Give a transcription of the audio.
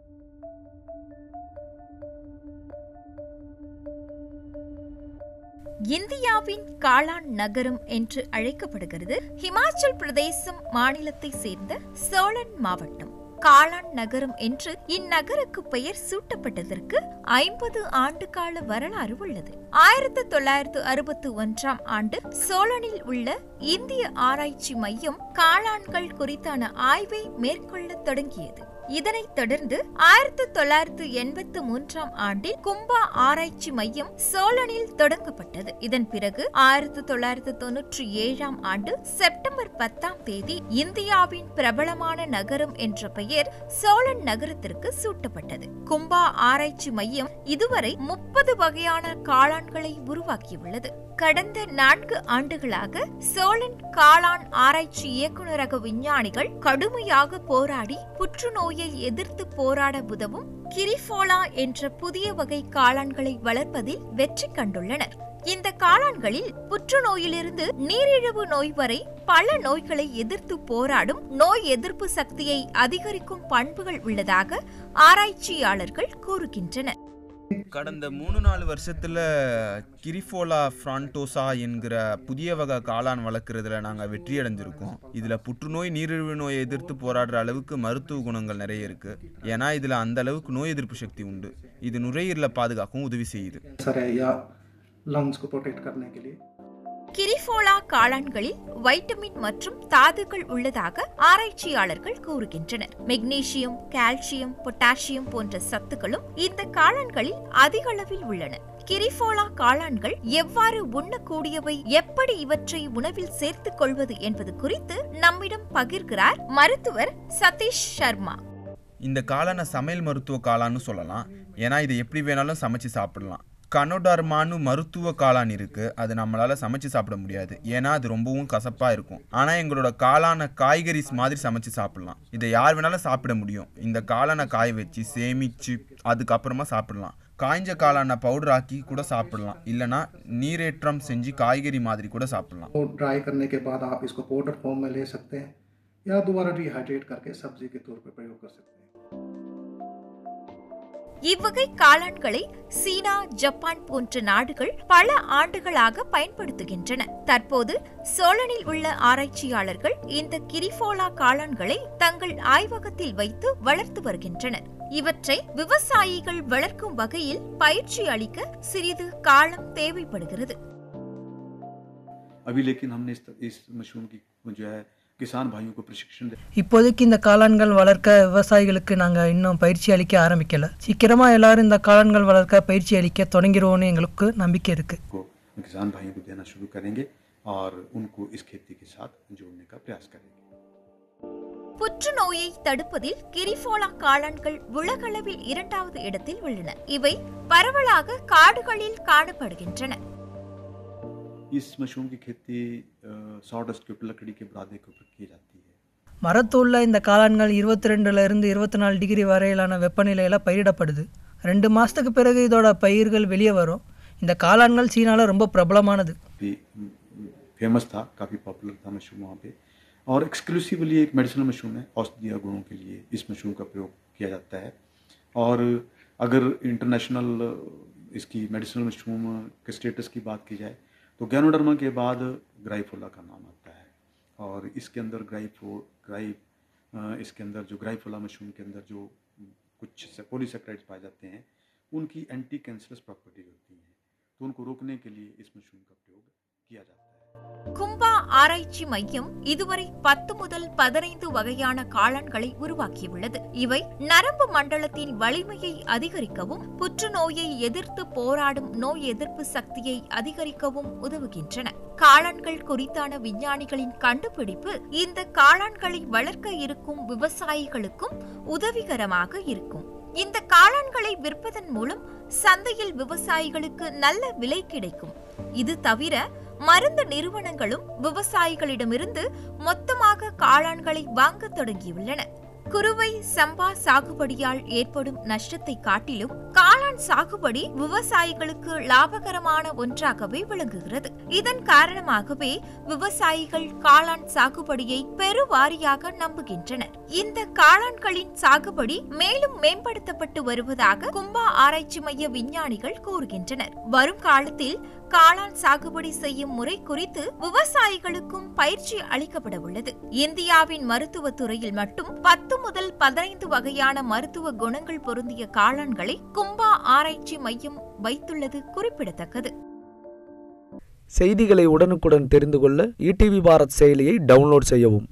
இந்தியாவின் காளான் நகரம் என்று அழைக்கப்படுகிறது ஹிமாச்சல் பிரதேசம் மாநிலத்தை சேர்ந்த சோழன் மாவட்டம் காளான் நகரம் என்று இந்நகருக்கு பெயர் சூட்டப்பட்டதற்கு ஐம்பது ஆண்டு கால வரலாறு உள்ளது ஆயிரத்தி தொள்ளாயிரத்து அறுபத்தி ஒன்றாம் ஆண்டு சோழனில் உள்ள இந்திய ஆராய்ச்சி மையம் காளான்கள் குறித்தான ஆய்வை மேற்கொள்ளத் தொடங்கியது இதனைத் தொடர்ந்து ஆயிரத்தி தொள்ளாயிரத்து எண்பத்தி மூன்றாம் ஆண்டில் கும்பா ஆராய்ச்சி மையம் சோழனில் தொடங்கப்பட்டது இதன் பிறகு ஆயிரத்தி தொள்ளாயிரத்து தொன்னூற்றி ஏழாம் ஆண்டு செப்டம்பர் பத்தாம் தேதி இந்தியாவின் பிரபலமான நகரம் என்ற பெயர் சோழன் நகரத்திற்கு சூட்டப்பட்டது கும்பா ஆராய்ச்சி மையம் இதுவரை முப்பது வகையான காளான்களை உருவாக்கியுள்ளது கடந்த நான்கு ஆண்டுகளாக சோழன் காளான் ஆராய்ச்சி இயக்குநரக விஞ்ஞானிகள் கடுமையாக போராடி புற்றுநோயை எதிர்த்து போராட உதவும் கிரிஃபோலா என்ற புதிய வகை காளான்களை வளர்ப்பதில் வெற்றி கண்டுள்ளனர் இந்த காளான்களில் புற்றுநோயிலிருந்து நீரிழிவு நோய் வரை பல நோய்களை எதிர்த்து போராடும் நோய் எதிர்ப்பு சக்தியை அதிகரிக்கும் பண்புகள் உள்ளதாக ஆராய்ச்சியாளர்கள் கூறுகின்றனர் கடந்த மூணு நாலு வருஷத்தில் கிரிஃபோலா ஃப்ரான்டோசா என்கிற புதிய வகை காளான் வளர்க்குறதுல நாங்கள் வெற்றி அடைஞ்சிருக்கோம் இதில் புற்றுநோய் நீரிழிவு நோயை எதிர்த்து போராடுற அளவுக்கு மருத்துவ குணங்கள் நிறைய இருக்குது ஏன்னா இதில் அந்த அளவுக்கு நோய் எதிர்ப்பு சக்தி உண்டு இது நுரையீரலை பாதுகாக்கவும் உதவி செய்யுது सर है या लंग्स को प्रोटेक्ट करने के लिए கிரிஃபோலா காளான்களில் வைட்டமின் மற்றும் தாதுக்கள் உள்ளதாக ஆராய்ச்சியாளர்கள் கூறுகின்றனர் மெக்னீசியம் கால்சியம் பொட்டாசியம் போன்ற சத்துக்களும் இந்த காளான்களில் அதிக அளவில் உள்ளன கிரிஃபோலா காளான்கள் எவ்வாறு உண்ணக்கூடியவை எப்படி இவற்றை உணவில் சேர்த்துக் கொள்வது என்பது குறித்து நம்மிடம் பகிர்கிறார் மருத்துவர் சதீஷ் சர்மா இந்த காளானை சமையல் மருத்துவ காளான்னு சொல்லலாம் ஏன்னா இதை எப்படி வேணாலும் சமைச்சு சாப்பிடலாம் கனோடர்மான்னு மருத்துவ காளான் இருக்குது அது நம்மளால் சமைச்சு சாப்பிட முடியாது ஏன்னா அது ரொம்பவும் கசப்பாக இருக்கும் ஆனால் எங்களோட காளானை காய்கறிஸ் மாதிரி சமைச்சு சாப்பிடலாம் இதை யார் வேணாலும் சாப்பிட முடியும் இந்த காளானை காய வச்சு சேமிச்சு அதுக்கப்புறமா சாப்பிடலாம் காய்ஞ்ச காளானை பவுடர் ஆக்கி கூட சாப்பிடலாம் இல்லைனா நீரேற்றம் செஞ்சு காய்கறி மாதிரி கூட சாப்பிடலாம் वो ड्राई करने के बाद आप इसको पाउडर फॉर्म में ले सकते हैं या दोबारा डिहाइड्रेट करके सब्जी के तौर पर प्रयोग कर सकते हैं இவ்வகை காளான்களை சீனா ஜப்பான் போன்ற நாடுகள் பல ஆண்டுகளாக பயன்படுத்துகின்றன தற்போது சோழனில் உள்ள ஆராய்ச்சியாளர்கள் இந்த கிரிஃபோலா காளான்களை தங்கள் ஆய்வகத்தில் வைத்து வளர்த்து வருகின்றனர் இவற்றை விவசாயிகள் வளர்க்கும் வகையில் பயிற்சி அளிக்க சிறிது காலம் தேவைப்படுகிறது अभी लेकिन हमने इस, इस मशरूम की जो है किसान भाइयों को प्रशिक्षण दे இப்போதைக்கு இந்த காளான்கள் வளர்க்க விவசாயிகளுக்கு நாங்கள் இன்னும் பயிற்சி அளிக்க ஆரம்பிக்கல சீக்கிரமாக எல்லாரும் இந்த காளான்கள் வளர்க்க பயிற்சி அளிக்க தொடங்கிடுவோன்னு எங்களுக்கு நம்பிக்கை இருக்குது को किसान भाइयों को देना शुरू करेंगे और उनको इस खेती के साथ जोड़ने का प्रयास करेंगे புற்றுநோயை தடுப்பதில் கிரிஃபோலா காளான்கள் உலகளவில் இரண்டாவது இடத்தில் உள்ளன இவை பரவலாக காடுகளில் காணப்படுகின்றன इस मशरूम की खेती सॉडस्ट के ऊपर लकड़ी के बुरादे के ऊपर की जाती है மரத்துள்ள இந்த காளான்கள் இருபத்தி ரெண்டுலேருந்து இருபத்தி நாலு டிகிரி வரையிலான வெப்பநிலையில் பயிரிடப்படுது ரெண்டு மாதத்துக்கு பிறகு இதோட பயிர்கள் வெளியே வரும் இந்த காளான்கள் சீனாவில் ரொம்ப பிரபலமானது भी फेमस था काफ़ी पॉपुलर था मशरूम वहाँ पे और एक्सक्लूसिवली एक मेडिसिनल मशरूम है औषधीय गुणों के लिए इस मशरूम का प्रयोग किया जाता है और अगर इंटरनेशनल इसकी मेडिसिनल मशरूम के स्टेटस की बात की जाए तो गैनोडर्मा के बाद ग्राइफोला का नाम आता है और इसके अंदर ग्राइफो ग्राइप अ, इसके अंदर जो ग्राइफोला मशरूम के अंदर जो कुछ पोलीसेक्राइड्स पाए जाते हैं उनकी एंटी कैंसरस प्रॉपर्टीज होती हैं तो उनको रोकने के लिए इस मशरूम का प्रयोग किया जाता है கும்பா ஆராய்ச்சி மையம் இதுவரை பத்து முதல் பதினைந்து வகையான காளான்களை உருவாக்கியுள்ளது இவை நரம்பு மண்டலத்தின் வலிமையை அதிகரிக்கவும் புற்றுநோயை எதிர்த்து போராடும் நோய் எதிர்ப்பு சக்தியை அதிகரிக்கவும் உதவுகின்றன காளான்கள் குறித்தான விஞ்ஞானிகளின் கண்டுபிடிப்பு இந்த காளான்களை வளர்க்க இருக்கும் விவசாயிகளுக்கும் உதவிகரமாக இருக்கும் இந்த காளான்களை விற்பதன் மூலம் சந்தையில் விவசாயிகளுக்கு நல்ல விலை கிடைக்கும் இது தவிர மருந்து நிறுவனங்களும் விவசாயிகளிடமிருந்து மொத்தமாக காளான்களை வாங்கத் தொடங்கியுள்ளன குறுவை சம்பா சாகுபடியால் ஏற்படும் நஷ்டத்தை காட்டிலும் காளான் சாகுபடி விவசாயிகளுக்கு லாபகரமான ஒன்றாகவே விளங்குகிறது இதன் காரணமாகவே விவசாயிகள் காளான் சாகுபடியை பெருவாரியாக நம்புகின்றனர் இந்த காளான்களின் சாகுபடி மேலும் மேம்படுத்தப்பட்டு வருவதாக கும்பா ஆராய்ச்சி மைய விஞ்ஞானிகள் கூறுகின்றனர் வரும் காலத்தில் காளான் சாகுபடி செய்யும் முறை குறித்து விவசாயிகளுக்கும் பயிற்சி அளிக்கப்பட உள்ளது இந்தியாவின் மருத்துவத் துறையில் மட்டும் பத்து முதல் பதினைந்து வகையான மருத்துவ குணங்கள் பொருந்திய காளான்களை கும்பா ஆராய்ச்சி மையம் வைத்துள்ளது குறிப்பிடத்தக்கது செய்திகளை உடனுக்குடன் தெரிந்து கொள்ள இடிவி பாரத் செயலியை டவுன்லோட் செய்யவும்